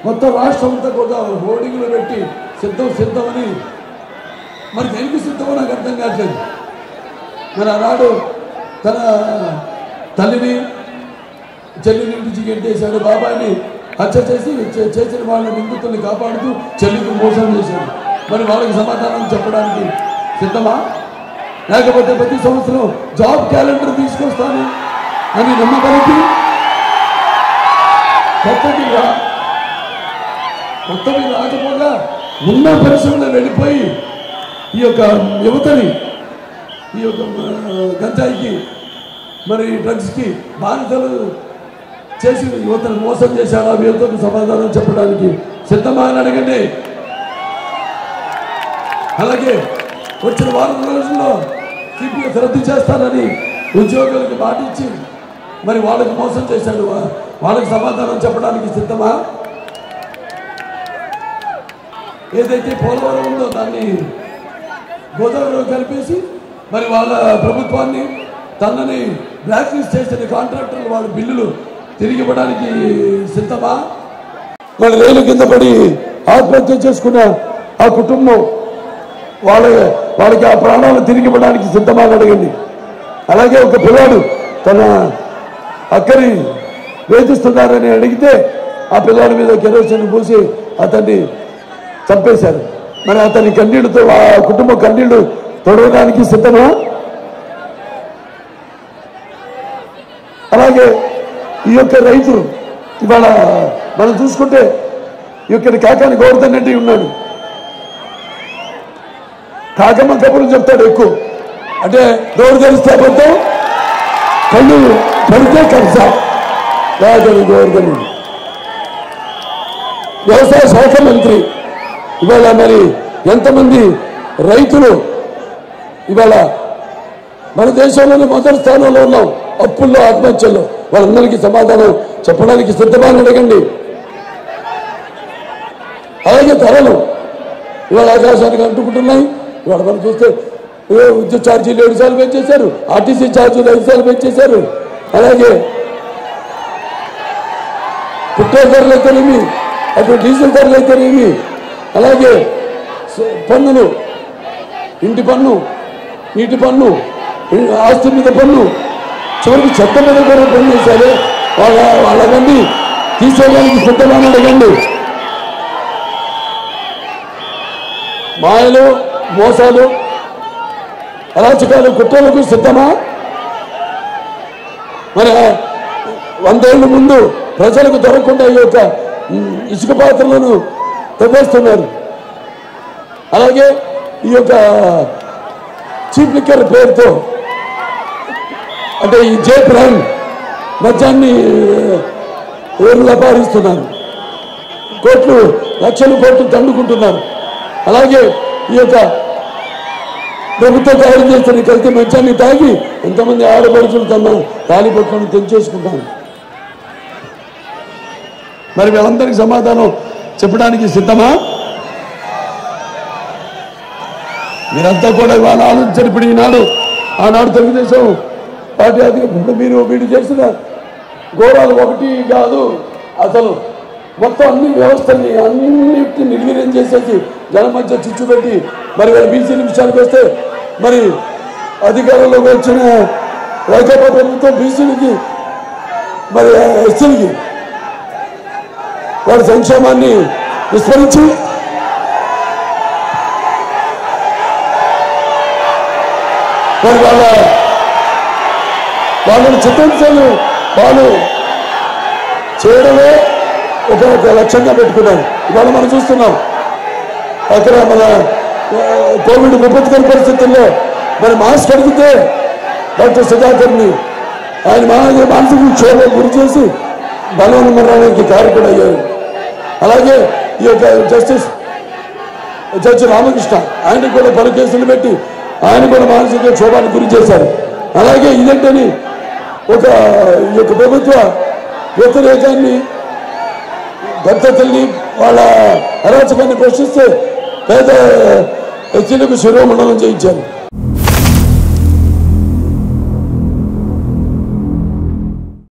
మొత్తం రాష్ట్రం అంతా కూడా హోర్డింగ్లు పెట్టి సిద్ధం సిద్ధమని మరి దేనికి సిద్ధమో నాకు అర్థం కావట్లేదు మరి ఆనాడు తన తల్లిని చెల్లిని ఇంటికి గెంటేశాడు బాబాయిని హత్య చేసి చే- చేసిన వాళ్ళ నిందితుల్ని కాపాడుతూ చెల్లికి మోసం చేశాడు మరి వాళ్ళకి సమాధానం చెప్పడానికి సిద్ధమా లేకపోతే ప్రతి సంవత్సరం జాబ్ క్యాలెండర్ తీసుకొస్తాను అని నమ్మకానికి కొత్తది రా కొత్తవి రాకపోగా ఉన్న పరిశ్రమలో వెళ్ళిపోయి ఈ యొక్క యువతని ఈ యొక్క ఆ, గంజాయికి మరి డ్రగ్స్కి బాధితులు చేసి యువతను మోసం చేశారా యువతకు సమాధానం చెప్పడానికి సిద్ధమా అని అడగండి అలాగే వచ్చిన వారం రోజుల్లో సిపిఎస్ రద్దు చేస్తానని ఉద్యోగులకు మాటిచ్చి మరి వాళ్ళకి మోసం చేశాడు వా- వాళ్ళకి సమాధానం చెప్పడానికి సిద్ధమా ఏదైతే పోలవరం ఉందో దాన్ని గోదావరిలో కలిపేసి మరి వాళ్ళ ప్రభుత్వాన్ని తనని బ్లాక్ లిస్ట్ చేసిన కాంట్రాక్టర్లు వాళ్ళ బిల్లులు తిరిగి ఇవ్వడానికి సిద్ధమా మరి రైలు కింద పడి ఆత్మహత్య చేసుకున్న ఆ కుటుంబం వాళ్ళ వాళ్ళకి ఆ ప్రాణాలు తిరిగి ఇవ్వడానికి సిద్ధమా అని అడగండి అలాగే ఒక పిల్లాడు తన అక్కని వేధిస్తున్నారని అడిగితే ఆ పిల్లాడి మీద కెరోసిన్ పూసి అతన్ని చంపేశారు మరి అతని కన్నీళ్లతో ఆ కుటుంబ కన్నీళ్లు తొడవడానికి సిద్ధమా అలాగే ఈ యొక్క రైతులు ఇవాళ మనం చూసుకుంటే ఈ యొక్క కాకాని గోవర్ధన్ రెడ్డి ఉన్నాడు కాకమ్మ కబుర్లు చెప్తాడు ఎక్కువ అంటే నోరు తెరిస్తే అబద్ధం కళ్ళు పడితే కబ్జా కాకాని గోవర్ధన్ రెడ్డి వ్యవసాయ శాఖ మంత్రి ఇవాళ మరి ఎంతమంది రైతులు ఇవాళ మన దేశంలోనే మొదటి స్థానంలో ఉన్నాం అప్పుల్లో ఆత్మహత్యల్లో వాళ్ళందరికీ సమాధానం చెప్పడానికి సిద్ధమని అడగండి అలాగే ధరలు ఇవాళ ఆకాశానికి అంటుకుంటున్నాయి ఇవాళ మనం చూస్తే ఏ విద్యుత్ ఛార్జీలు ఏడు సార్లు పెంచేశారు ఆర్టీసీ ఛార్జీలు ఐదు సార్లు పెంచేశారు అలాగే పెట్రోల్ ధరలు అయితేనేమి అటు డీజిల్ ధరలు అయితేనేమి అలాగే స- పన్నులు ఇంటి పన్ను నీటి పన్ను ఇ- ఆస్తి మీద పన్ను చివరికి చెత్త మీద కూడా పన్ను వేశారు వాళ్ళ వాళ్ళవన్నీ తీసేయడానికి సిద్ధమని అడగండి మాయలు మోసాలు అరాచకాలు కుట్రలకు సిద్ధమా మరి ఆ వందేళ్ల ముందు ప్రజలకు దొరకకుండా ఈ యొక్క ఉమ్, ఇసుక పాత్రలను తవ్వేస్తున్నారు అలాగే ఈ యొక్క చీఫ్ లిక్కర్ పేరుతో అంటే ఈ జే బ్రాండ్ మద్యాన్ని ఊర్లో పారిస్తున్నారు కోట్లు లక్షల కోట్లు దండుకుంటున్నారు అలాగే ఈ యొక్క ప్రభుత్వం తయారు చేసిన కల్తీ మంచాన్ని తాగి ఎంతమంది ఆడపడుచులు తమ తాలి పట్టుకొని తెంచేసుకుంటారు మరి వీళ్ళందరికీ సమాధానం చెప్పడానికి సిద్ధమా మీరంతా కూడా ఇవాళ ఆలోచించారు ఇప్పుడు ఈనాడు ఆనాడు తెలుగుదేశం పార్టీ అధికారులు మీరు వీడు చేసిన ఘోరాలు ఒకటి కాదు అసలు మొత్తం అన్ని వ్యవస్థల్ని అన్నిటిని నిర్వీర్యం చేసేసి జనం మధ్య చిచ్చు పెట్టి మరి వీళ్ళ బీసీ నిమిషాలకు వస్తే మరి అధికారంలోకి వచ్చిన వైకాపా ప్రభుత్వం బీసీలకి మరి ఎస్సీలకి వారి సంక్షేమాన్ని విస్మరించి మరి వాళ్ళ వాళ్ళని చిత్రించాలి వాళ్ళు చేయడమే ఒక ఒక లక్ష్యంగా పెట్టుకున్నారు ఇవాళ మనం చూస్తున్నాం అక్కడ మన ఆ, కోవిడ్ విపత్కర పరిస్థితుల్లో మరి మాస్క్ అడిగితే డాక్టర్ సుధాకర్ని ఆయన మానవ మానసిక క్షోభ గురి చేసి బలవన మరణానికి కారకుడు అయ్యారు అలాగే ఈ యొక్క జస్టిస్ జడ్జి రామకృష్ణ ఆయన కూడా పలు కేసులు పెట్టి ఆయన కూడా మానసిక క్షోభానికి గురి చేశారు అలాగే ఇదేంటని ఒక ఈ యొక్క ప్రభుత్వ వ్యతిరేకాన్ని పద్ధతుల్ని వాళ్ళ అరాచకాన్ని ప్రశ్నిస్తే పేద ఎస్సీలకు శిరోమండలం చేయించారు